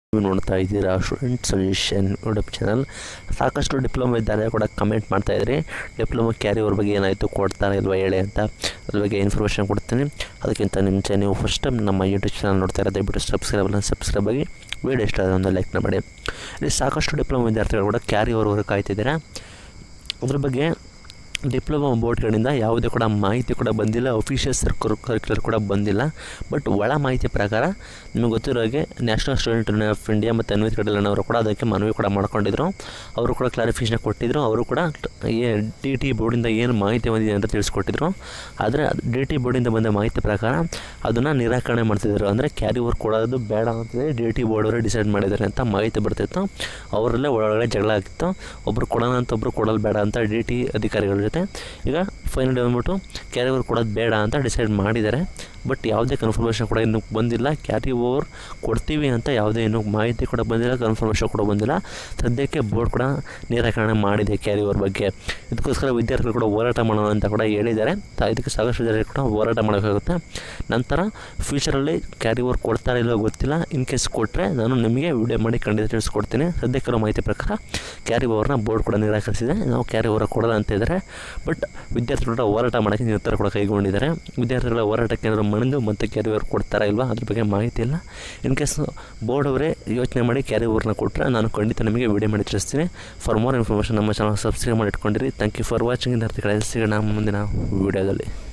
ನೀವು ನೋಡ್ತಾ ಇದ್ದೀರಾ ಸ್ಟೂಡೆಂಟ್ ಸೊಲ್ಯೂಷನ್ ಯೂಟ್ಯೂಬ್ ಚಾನಲ್ ಸಾಕಷ್ಟು ಡಿಪ್ಲೊಮಾ ವಿದ್ಯಾರ್ಥಿಗಳು ಕೂಡ ಕಮೆಂಟ್ ಮಾಡ್ತಾ ಇದ್ರಿ ಡಿಪ್ಲೊಮಾ ಕ್ಯಾರಿ ಅವ್ರ ಬಗ್ಗೆ ಏನಾಯಿತು ಕೊಡ್ತಾರಾ ಇಲ್ವಾ ಹೇಳಿ ಅಂತ ಅದ್ರ ಬಗ್ಗೆ ಇನ್ಫಾರ್ಮೇಷನ್ ಕೊಡ್ತೀನಿ ಅದಕ್ಕಿಂತ ಮುಂಚೆ ನೀವು ಫಸ್ಟ್ ಟೈಮ್ ನಮ್ಮ ಯೂಟ್ಯೂಬ್ ಚಾನಲ್ ನೋಡ್ತಾ ಇರೋದು ದಯವಿಟ್ಟು ಸಬ್ಸ್ಕ್ರೈಬ್ ಸಬ್ಸ್ಕ್ರೈಬ್ ಆಗಿ ವೀಡಿಯೋ ಇಷ್ಟ ಆದರೆ ಒಂದು ಲೈಕ್ನ ಮಾಡಿ ಇಲ್ಲಿ ಸಾಕಷ್ಟು ಡಿಪ್ಲೊಮಾ ವಿದ್ಯಾರ್ಥಿಗಳು ಕೂಡ ಕ್ಯಾರಿ ಅವ್ರವರು ಕಾಯ್ತಿದ್ದಾರೆ ಅದ್ರ ಬಗ್ಗೆ ಡಿಪ್ಲೊಮಾ ಬೋರ್ಡ್ಗಳಿಂದ ಯಾವುದೇ ಕೂಡ ಮಾಹಿತಿ ಕೂಡ ಬಂದಿಲ್ಲ ಅಫಿಷಿಯಲ್ ಸರ್ಕರ್ ಕರಿಕ್ಯುಲರ್ ಕೂಡ ಬಂದಿಲ್ಲ ಬಟ್ ಒಳ ಮಾಹಿತಿ ಪ್ರಕಾರ ನಿಮಗೆ ಗೊತ್ತಿರೋ ಹಾಗೆ National Student Union of India ಮತ್ತು ಅನ್ವಿತ್ ಕಡಲನ್ ಅವರು ಕೂಡ ಅದಕ್ಕೆ ಮನವಿ ಕೂಡ ಮಾಡ್ಕೊಂಡಿದ್ರು ಅವರು ಕೂಡ ಕ್ಲಾರಿಫಿಕೇಷನ್ ಕೊಟ್ಟಿದ್ದರು ಅವರು ಕೂಡ ಏ ಡಿ ಟಿ ಬೋರ್ಡಿಂದ ಏನು ಮಾಹಿತಿ ಬಂದಿದೆ ಅಂತ ತಿಳಿಸ್ಕೊಟ್ಟಿದ್ರು ಆದರೆ ಡಿ ಟಿ ಬೋರ್ಡಿಂದ ಬಂದ ಮಾಹಿತಿ ಪ್ರಕಾರ ಅದನ್ನು ನಿರಾಕರಣೆ ಮಾಡ್ತಿದ್ರು ಅಂದರೆ ಕ್ಯಾರಿ ಓವರ್ ಕೊಡೋದು ಬೇಡ ಅಂತೇಳಿ ಡಿ ಟಿ ಬೋರ್ಡ್ ಅವರೇ ಡಿಸೈಡ್ ಮಾಡಿದ್ದಾರೆ ಅಂತ ಮಾಹಿತಿ ಬರ್ತಿತ್ತು ಅವರಲ್ಲೇ ಒಳಗಡೆ ಜಗಳ ಆಗಿತ್ತು ಒಬ್ಬರು ಕೊಡೋಣ ಅಂತ ಒಬ್ಬರು ಕೊಡೋದು ಬೇಡ ಅಂತ ಡಿ ಟಿ ಅಧಿಕಾರಿಗಳ ಜೊತೆ ಈಗ ಫೈನಲ್ ಬಂದ್ಬಿಟ್ಟು ಕ್ಯಾರಿ ಓವರ್ ಕೊಡೋದು ಬೇಡ ಅಂತ ಡಿಸೈಡ್ ಮಾಡಿದ್ದಾರೆ ಬಟ್ ಯಾವುದೇ ಕನ್ಫರ್ಮೇಷನ್ ಕೂಡ ಇನ್ನೂ ಬಂದಿಲ್ಲ ಕ್ಯಾರಿ ಓವರ್ ಕೊಡ್ತೀವಿ ಅಂತ ಯಾವುದೇ ಇನ್ನೂ ಮಾಹಿತಿ ಕೂಡ ಬಂದಿಲ್ಲ ಕನ್ಫರ್ಮೇಷನ್ ಕೂಡ ಬಂದಿಲ್ಲ ಸದ್ಯಕ್ಕೆ ಬೋರ್ಡ್ ಕೂಡ ನಿರಾಕರಣೆ ಮಾಡಿದೆ ಕ್ಯಾರಿ ಓವರ್ ಬಗ್ಗೆ ಇದಕ್ಕೋಸ್ಕರ ವಿದ್ಯಾರ್ಥಿಗಳು ಕೂಡ ಹೋರಾಟ ಮಾಡೋಣ ಅಂತ ಕೂಡ ಹೇಳಿದ್ದಾರೆ ತ- ಇದಕ್ಕೆ ಸಾಕಷ್ಟು ವಿದ್ಯಾರ್ಥಿಗಳು ಕೂಡ ಹೋರಾಟ ಮಾಡೋಕ್ಕಾಗುತ್ತೆ ನಂತರ ಫ್ಯೂಚರಲ್ಲಿ ಕ್ಯಾರಿ ಓವರ್ ಕೊಡ್ತಾರೋ ಇಲ್ಲೋ ಗೊತ್ತಿಲ್ಲ ಇನ್ ಕೇಸ್ ಕೊಟ್ಟರೆ ನಾನು ನಿಮಗೆ ವಿಡಿಯೋ ಮಾಡಿ ಖಂಡಿತ ತಿಳಿಸ್ಕೊಡ್ತೀನಿ ಸದ್ಯಕ್ಕಿರೋ ಮಾಹಿತಿ ಪ್ರಕಾರ ಕ್ಯಾರಿ ಓವರ್ನ ಬೋರ್ಡ್ ಕೂಡ ನಿರಾಕರಿಸಿದೆ ನಾವು ಕ್ಯಾರಿ ಓವರ್ ಕೊಡಲ್ಲ ಅಂತ ಇದ್ದಾರೆ ಬಟ್ ವಿದ್ಯಾರ್ಥಿಗಳು ಕೂಡ ಹೋರಾಟ ಮಾಡೋಕ್ಕೆ ನಿರ್ಧಾರ ಕೂಡ ಕೈಗೊಂಡಿದ್ದಾರೆ ವಿದ್ಯಾರ್ಥಿಗಳ ಹೋರಾಟಕ್ಕೆ ಏನಾದ್ರು ಮಣಿದು ಮತ್ತೆ ಕ್ಯಾರಿ ಓವರ್ ಕೊಡ್ತಾರಾ ಇಲ್ವಾ ಅದ್ರ ಬಗ್ಗೆ ಮಾಹಿತಿ ಇಲ್ಲ ಇನ್ ಕೇಸ್ ಬೋರ್ಡ್ ಅವರೇ ಯೋಚನೆ ಮಾಡಿ ಕ್ಯಾರಿ ಓವರ್ನ ಕೊಟ್ಟರೆ ನಾನು ಖಂಡಿತ ನಿಮಗೆ ವಿಡಿಯೋ ಮಾಡಿ ತಿಳಿಸ್ತೀನಿ ಫಾರ್ ಮೋರ್ ಇನ್ಫಾರ್ಮೇಷನ್ ನಮ್ಮ ಚಾನಲ್ ಸಬ್ಸ್ಕ್ರೈಬ್ ಮಾಡಿ ಇಟ್ಕೊಂಡಿರಿ ಥ್ಯಾಂಕ್ ಯು ಫಾರ್ ವಾಚಿಂಗ್ ವಿದ್ಯಾರ್ಥಿಗಳ ಸಿಗೋಣ ಮುಂದಿನ ವಿಡಿಯೋದಲ್ಲಿ